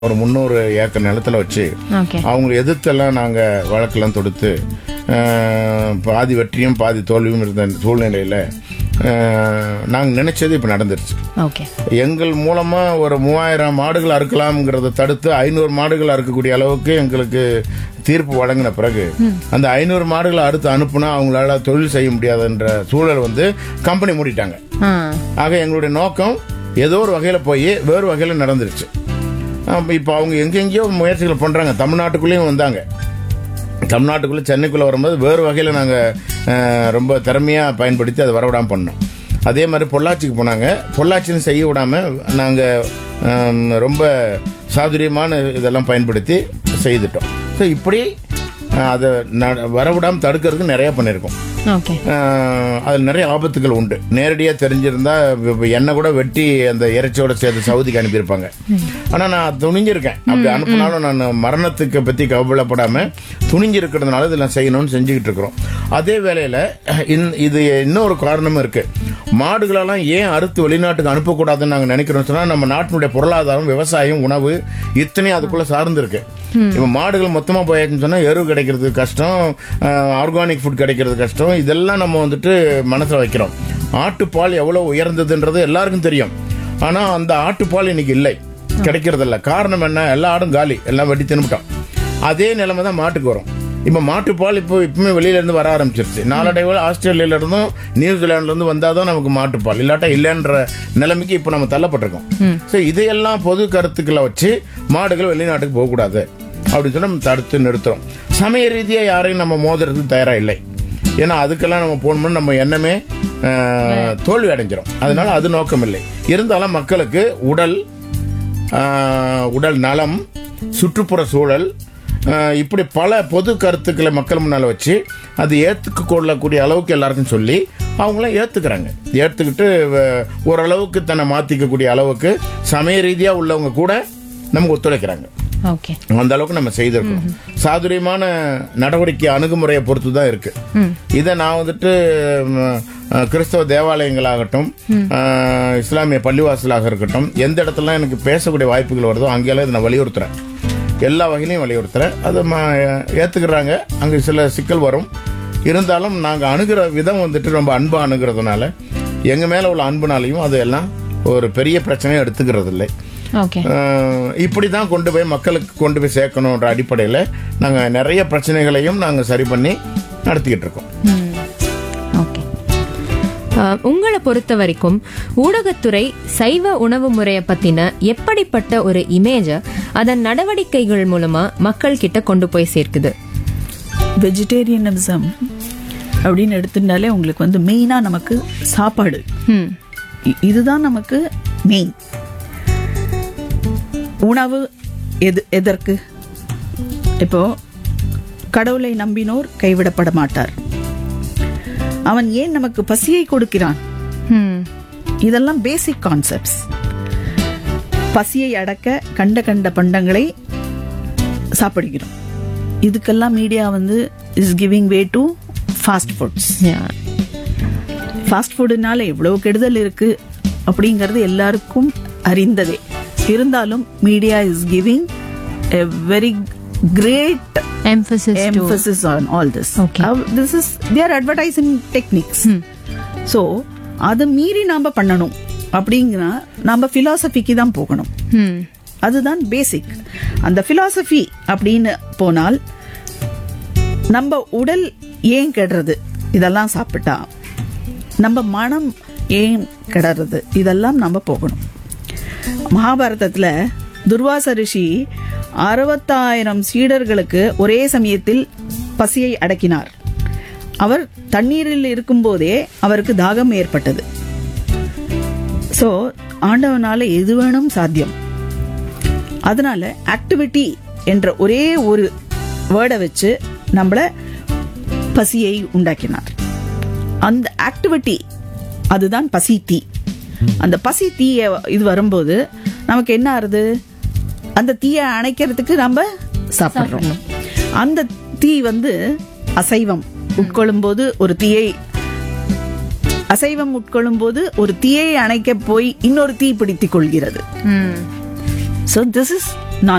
ஒரு முந்நூறு ஏக்கர் நிலத்துல வச்சு ஓகே அவங்களை எதிர்த்தெல்லாம் நாங்கள் வழக்கெல்லாம் தொடுத்து அஹ், பாதி வெற்றியும் பாதி தோல்வியும் இருந்த சூழ்நிலையில் நாங்கள் நினைச்சது இப்போ நடந்துருச்சு ஓகே எங்கள் மூலமா ஒரு மூவாயிரம் மாடுகள் அறுக்கலாம்ங்கிறத தடுத்து ஐநூறு மாடுகள் அறுக்கக்கூடிய அளவுக்கு எங்களுக்கு தீர்ப்பு வழங்கின பிறகு அந்த ஐநூறு மாடுகளை அறுத்து அனுப்புனா அவங்களால தொழில் செய்ய முடியாதுன்ற சூழல் வந்து கம்பெனி மூடிட்டாங்க ஆ ஆக எங்களுடைய நோக்கம் ஏதோ ஒரு வகையில போய் வேறு வகையில நடந்துருச்சு ஆம், இப்போ அவங்க எங்கெங்கேயோ முயற்சிகள் பண்றாங்க தமிழ்நாட்டுக்குள்ளேயும் வந்தாங்க தமிழ்நாட்டுக்குள்ள சென்னைக்குள்ள வரும்போது வேறு வகையில நாங்க அஹ், ரொம்ப திறமையா பயன்படுத்தி அதை வரவிடாம பண்ணோம் அதே மாதிரி பொள்ளாச்சிக்கு போனாங்க பொள்ளாச்சின்னு செய்ய விடாம நாங்க அஹ், ரொம்ப சாதுரியமான இதெல்லாம் பயன்படுத்தி செய்துட்டோம் ஸோ இப்படி அஹ், அதை ந- வரவிடாம தடுக்கிறதுக்கு நிறைய பண்ணியிருக்கோம் ஓகே ஆஹ் அதுல நிறைய ஆபத்துகள் உண்டு நேரடியா தெரிஞ்சிருந்தா இப்ப எண்ணெய் கூட வெட்டி அந்த இறைச்சியோட சேர்த்து சவுதிக்கு அனுப்பியிருப்பாங்க ஆனா நான் துணிஞ்சிருக்கேன் அப்படி அனுப்பினாலும் நான் மரணத்துக்கு பத்தி கவலைப்படாம துணிஞ்சிருக்கிறதுனால இதெல்லாம் செய்யணும்னு செஞ்சுக்கிட்டு இருக்கிறோம் அதே வேளையில இந்த- இது இன்னொரு காரணமும் இருக்கு மாடுகளெல்லாம் ஏன் அறுத்து வெளிநாட்டுக்கு அனுப்பக்கூடாதுன்னு நாங்க நினைக்கிறோம் சொன்னா நம்ம நாட்டினுடைய பொருளாதாரம் விவசாயம் உணவு இத்தனையும் அதுக்குள்ள சார்ந்து இருக்கு இப்ப மாடுகள் மொத்தமா போயாச்சுன்னு சொன்னா எரு கிடைக்கிறது கஷ்டம் ஆர்கானிக் ஃபுட் கிடைக்கிறது கஷ்டம் இதெல்லாம் நம்ம வந்துட்டு மனசுல வைக்கிறோம் ஆட்டுப்பால் எவ்வளவு உயர்ந்ததுன்றது எல்லாருக்கும் தெரியும் ஆனா அந்த ஆட்டுப்பால் இன்னைக்கு இல்லை கிடைக்கிறது இல்ல காரணம் என்ன எல்லா ஆடும் காலி எல்லாம் வெட்டி தின்னுட்டோம் அதே நிலைமை தான் மாட்டுக்கு வரும் இப்ப மாட்டுப்பால் இப்போ இப்பவுமே வெளியில இருந்து வர ஆரம்பிச்சிருச்சு நாளடைவில் ஆஸ்திரேலியால இருந்தும் நியூசிலாந்துல இருந்து வந்தாதான் நமக்கு மாட்டுப்பால் இல்லாட்டா இல்லைன்ற நிலைமைக்கு இப்போ நம்ம தள்ளப்பட்டிருக்கோம் சோ இதையெல்லாம் பொது கருத்துக்களை வச்சு மாடுகள் வெளிநாட்டுக்கு போகக்கூடாது அப்படின்னு சொல்லி நம்ம தடுத்து நிறுத்துறோம் சமய ரீதியா யாரையும் நம்ம மோதுறதுக்கு தயாரா இல்லை ஏன்னா அதுக்கெல்லாம் நம்ம போகணும்னு நம்ம எண்ணமே ஆஹ், தோல்வி அடைஞ்சிரும் அதனால அது நோக்கம் இல்லை இருந்தாலும் மக்களுக்கு உடல் ஆஹ், உடல் நலம் சுற்றுப்புற சூழல் ஆஹ், இப்படி பல பொது கருத்துக்களை மக்கள் முன்னால வச்சு அது ஏத்துக்க கொள்ளக்கூடிய அளவுக்கு எல்லாருக்கும் சொல்லி அவங்களாம் ஏத்துக்கிறாங்க ஏத்துக்கிட்டு வ- ஓரளவுக்கு தன்னை மாத்திக்கக்கூடிய அளவுக்கு சமய ரீதியா உள்ளவங்க கூட நமக்கு ஒத்துழைக்கிறாங்க ஓகே அந்த அளவுக்கு நம்ம செய்திருக்கோம் சாதுரியமான நடவடிக்கை அணுகுமுறையை பொறுத்து தான் இருக்கு இதை நான் வந்துட்டு ம், அஹ், கிறிஸ்தவ தேவாலயங்களாகட்டும் அஹ், இஸ்லாமிய பள்ளிவாசலாக இருக்கட்டும் எந்த இடத்துல எனக்கு பேசக்கூடிய வாய்ப்புகள் வருதோ அங்கெல்லாம் இதை நான் வலியுறுத்துறேன் எல்லா வகையிலையும் வலியுறுத்துறேன் அதை ம- ஏத்துக்கிறாங்க அங்க சில சிக்கல் வரும் இருந்தாலும் நாங்க அணுகிற விதம் வந்துட்டு ரொம்ப அன்பா அணுகிறதுனால எங்க மேல உள்ள அன்புனாலையும் அது எல்லாம் ஒரு பெரிய பிரச்சனையை எடுத்துக்கிறது இல்லை ஓகே அஹ் இப்படி தான் கொண்டு போய் மக்களுக்கு கொண்டு போய் சேர்க்கணுன்ற அடிப்படையில் நாங்கள் நிறைய பிரச்சனைகளையும் நாங்கள் சரி பண்ணி நடத்திக்கிட்டு இருக்கோம் ஓகே அஹ், உங்களை பொறுத்த வரைக்கும் ஊடகத்துறை சைவ உணவு முறையை பத்தின எப்படிப்பட்ட ஒரு இமேஜ அதன் நடவடிக்கைகள் மூலமா மக்கள் கிட்ட கொண்டு போய் சேர்க்குது வெஜிடேரியனிசம் அப்படின்னு எடுத்துட்டாலே உங்களுக்கு வந்து மெயினாக நமக்கு சாப்பாடு ம் இ- இதுதான் நமக்கு மெயின் உணவு எது எதற்கு இப்போ கடவுளை நம்பினோர் கைவிடப்பட மாட்டார் அவன் ஏன் நமக்கு பசியை கொடுக்கிறான் ம் இதெல்லாம் பேசிக் கான்செப்ட்ஸ் பசியை அடக்க கண்ட கண்ட பண்டங்களை சாப்பிடுகிறோம் இதுக்கெல்லாம் மீடியா வந்து is giving way to fast foods Yeah. Fast ஃபுட்டுனால எவ்வளவு கெடுதல் இருக்கு அப்படிங்கிறது எல்லாருக்கும் அறிந்ததே இருந்தாலும் media is giving a very great Emphasis to emphasis on all this. Okay. Uh, this is they are advertising techniques. So அதை மீறி நாம பண்ணணும் அப்படிங்கிற நம்ம பிலாசபிக்கு தான் போகணும் ம் அதுதான் பேசிக் அந்த பிலாசபி அப்படின்னு போனால் நம்ம உடல் ஏன் கெடுறது இதெல்லாம் சாப்பிட்டா நம்ம மனம் ஏன் கெடுறது இதெல்லாம் நம்ம போகணும் மகாபாரதத்துல துர்வாச ரிஷி அறுபத்தாயிரம் சீடர்களுக்கு ஒரே சமயத்தில் பசியை அடக்கினார் அவர் தண்ணீரில் இருக்கும்போதே அவருக்கு தாகம் ஏற்பட்டது சோ ஆண்டவனால எது வேணும் சாத்தியம் அதனால ஆக்டிவிட்டி என்ற ஒரே ஒரு வேர்டை வச்சு நம்மள பசியை உண்டாக்கினார் அந்த ஆக்டிவிட்டி அதுதான் பசி தீ அந்த பசி தீய இது வரும்போது நமக்கு என்ன ஆறுது அந்த தீயை அணைக்கிறதுக்கு நம்ம சாப்பிடுறோம் அந்த தீ வந்து அசைவம் உட்கொள்ளும் போது ஒரு தீயை அசைவம் உட்கொள்ளும் போது ஒரு தீயை அணைக்க போய் இன்னொரு தீ பிடித்துக் கொள்கிறது ம் ஸோ திஸ் இஸ் நான்